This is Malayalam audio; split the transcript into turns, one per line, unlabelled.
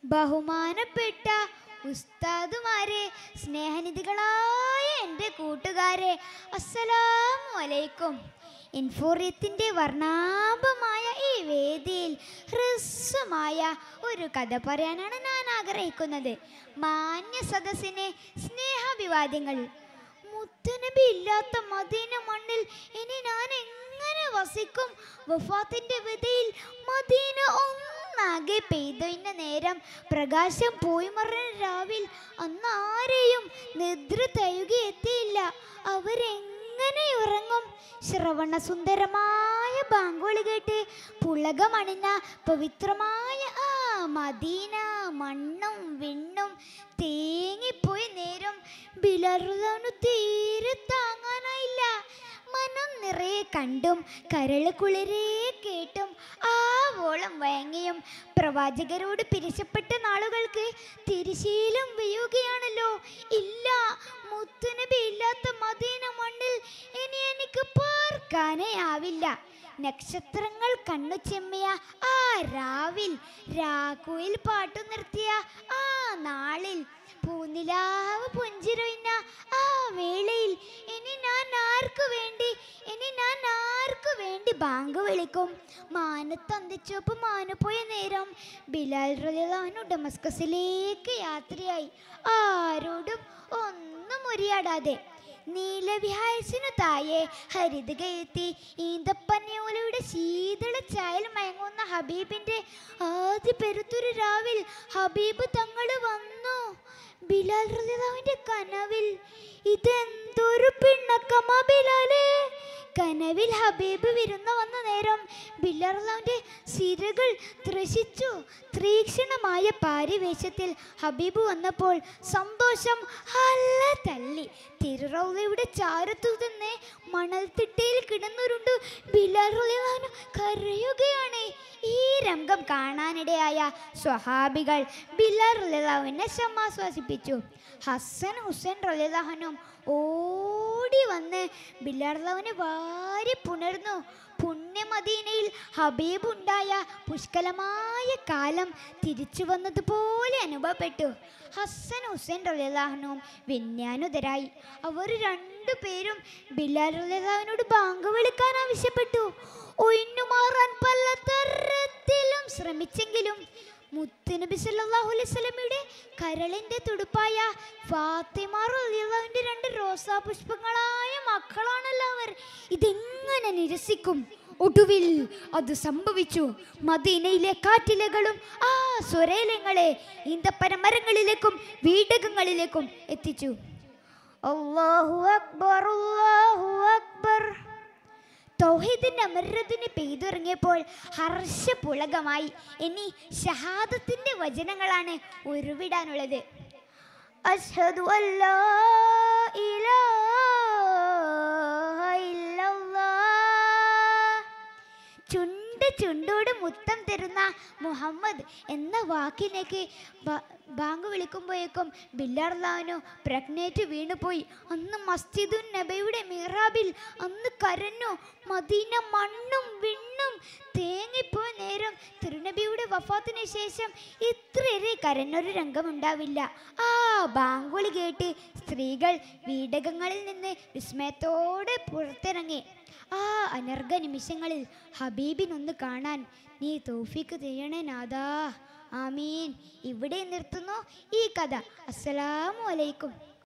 ബഹുമാനപ്പെട്ട ഉസ്താദുമാരെ സ്നേഹനിധികളായ എൻ്റെ കൂട്ടുകാരെ അസ്സലാമു അലൈക്കും ഇൻഫോറിയത്തിൻ്റെ വർണ്ണാഭമായ ഈ വേദിയിൽ ഹ്രസ്വമായ ഒരു കഥ പറയാനാണ് ഞാൻ ആഗ്രഹിക്കുന്നത് മാന്യ സദസ്സിന് സ്നേഹാഭിവാദ്യങ്ങൾ മുത്തനബി ഇല്ലാത്ത മദീന മണ്ണിൽ ഇനി ഞാൻ എങ്ങനെ വസിക്കും വഫാത്തിന്റെ വിധയിൽ മദീന ഒന്നാകെ പെയ്തതിന്റെ നേരം പ്രകാശം പോയി മറന്ന രാവിൽ അന്ന് ആരെയും നിദ്ര തയുകയെത്തിയില്ല അവരെങ്ങനെ ഉറങ്ങും ശ്രവണ സുന്ദരമായ ബാങ്കോളി കേട്ട് പുളകമണിഞ്ഞ പവിത്രമായ ആ മദീന മണ്ണും വിണ്ണും തേങ്ങിപ്പോയി നേരം ബിലറുദാനു തീരെ താങ്ങാനായില്ല മനം നിറയെ കണ്ടും കരള് കുളിരേ കേട്ടും ആവോളം വയങ്ങിയും പ്രവാചകരോട് പിരിശപ്പെട്ട നാളുകൾക്ക് തിരിശീലം വീഴുകയാണല്ലോ ഇല്ല മുത്തുനബി ഇല്ലാത്ത മദീന മണ്ണിൽ ഇനി എനിക്ക് പാർക്കാനേ ആവില്ല നക്ഷത്രങ്ങൾ കണ്ണു ചെമ്മിയ ആ രാവിൽ രാഘുവിൽ പാട്ടു നിർത്തിയ ആ നാളിൽ പൂനിലാവ് പുഞ്ചിരൊയ്ഞ്ഞ ആ വേളയിൽ ഇനി ഞാൻ ആർക്കു വേണ്ടി ഇനി ഞാൻ ആർക്കു വേണ്ടി ബാങ്ക് വിളിക്കും മാനത്തന്തിച്ചോപ്പ് മാനപ്പോയ നേരം ബിലാൽ റലിദാനു ഡമസ്കസിലേക്ക് യാത്രയായി ആരോടും ഒന്നും ഉരിയാടാതെ നീലവിഹായസിനു തായെ ഹരിതകയെത്തി ഈന്തപ്പനയോലയുടെ ശീതള ചായൽ മയങ്ങുന്ന ഹബീബിന്റെ ആദ്യ പെരുത്തൊരു രാവിൽ ഹബീബ് തങ്ങൾ വന്നു ബിലാൽ റളിയല്ലാഹുവിന്റെ കനവിൽ ഇതെന്തൊരു പിണ്ണക്കമാ ബിലാലേ കനവിൽ ഹബീബ് വിരുന്ന വന്ന നേരം ബില്ലർലാവിന്റെ സിരകൾ ത്രസിച്ചു തീക്ഷണമായ പാരിവേശത്തിൽ ഹബീബ് വന്നപ്പോൾ സന്തോഷം അല്ല തല്ലി തിരുറൗലയുടെ ചാരത്തു തന്നെ മണൽത്തിട്ടയിൽ കിടന്നുരുണ്ട് ബിലാറുലാനു കരയുകയാണ് ഈ രംഗം കാണാനിടയായ സ്വഹാബികൾ ബിലാർ റലിലാവിനെ സമാശ്വസിപ്പിച്ചു ഹസൻ ഹുസൈൻ റലിലാഹനും ഓടി വന്ന് ബില്ലാർലാവിനെ വാരി പുണർന്നു പുണ്യമദീനയിൽ ഹബീബ് ഉണ്ടായ പുഷ്കലമായ കാലം തിരിച്ചു വന്നതുപോലെ അനുഭവപ്പെട്ടു ഹസൻ ഹുസൈൻ റലിലാഹനും വിന്യാനുതരായി അവർ രണ്ടുപേരും ബിലാൽ റലിലാവിനോട് ബാങ്ക് വിളിക്കാൻ ആവശ്യപ്പെട്ടു ഒഴിഞ്ഞുമാറാൻ പല തരത്തിലും ശ്രമിച്ചെങ്കിലും മുത്തുനബി സല്ലല്ലാഹു അലൈഹി വസല്ലമയുടെ കരളിന്റെ തുടുപ്പായ ഫാത്തിമ റളിയല്ലാഹുവിന്റെ രണ്ട് റോസാ പുഷ്പങ്ങളായ മക്കളാണല്ലോ അവർ ഇതെങ്ങനെ നിരസിക്കും ഒടുവിൽ അത് സംഭവിച്ചു മദീനയിലെ കാറ്റിലകളും ആ സ്വരേലങ്ങളെ ഈന്തപ്പന മരങ്ങളിലേക്കും വീടകങ്ങളിലേക്കും എത്തിച്ചു അല്ലാഹു അക്ബർ അല്ലാഹു അക്ബർ തൗഹീദിന്റെ അമരത്തിന് പെയ്തിറങ്ങിയപ്പോൾ ഹർഷപുളകമായി ഇനി ഷഹാദത്തിന്റെ വചനങ്ങളാണ് ഉരുവിടാനുള്ളത് അഷ്ഹദു അല്ലാ ഇലാഹ ഇല്ലല്ലാഹ്. ചുണ്ട് ചുണ്ടോട് മുത്തം തരുന്ന മുഹമ്മദ് എന്ന വാക്കിലേക്ക് ബ- ബാങ്ക് വിളിക്കുമ്പോഴേക്കും ബില്ലാർലാനു പ്രഗ്നേറ്റ് വീണുപോയി അന്ന് മസ്ജിദുൻ നബയുടെ മിറാബിൽ അന്ന് കരഞ്ഞു മദീന മണ്ണും വിണ്ണും തേങ്ങിപ്പോയ നേരം തിരുനബിയുടെ വഫാത്തിന് ശേഷം ഇത്രയേറെ കരഞ്ഞൊരു രംഗമുണ്ടാവില്ല ആ ബാങ്കുളി കേട്ട് സ്ത്രീകൾ വീടകങ്ങളിൽ നിന്ന് വിസ്മയത്തോടെ പുറത്തിറങ്ങി ആ അനർഘ നിമിഷങ്ങളിൽ ഹബീബിനൊന്ന് കാണാൻ നീ തൗഫീക്ക് ചെയ്യണേ നാദാ ആമീൻ ഇവിടെ നിർത്തുന്നു ഈ കഥ അസ്സലാമു അലൈക്കും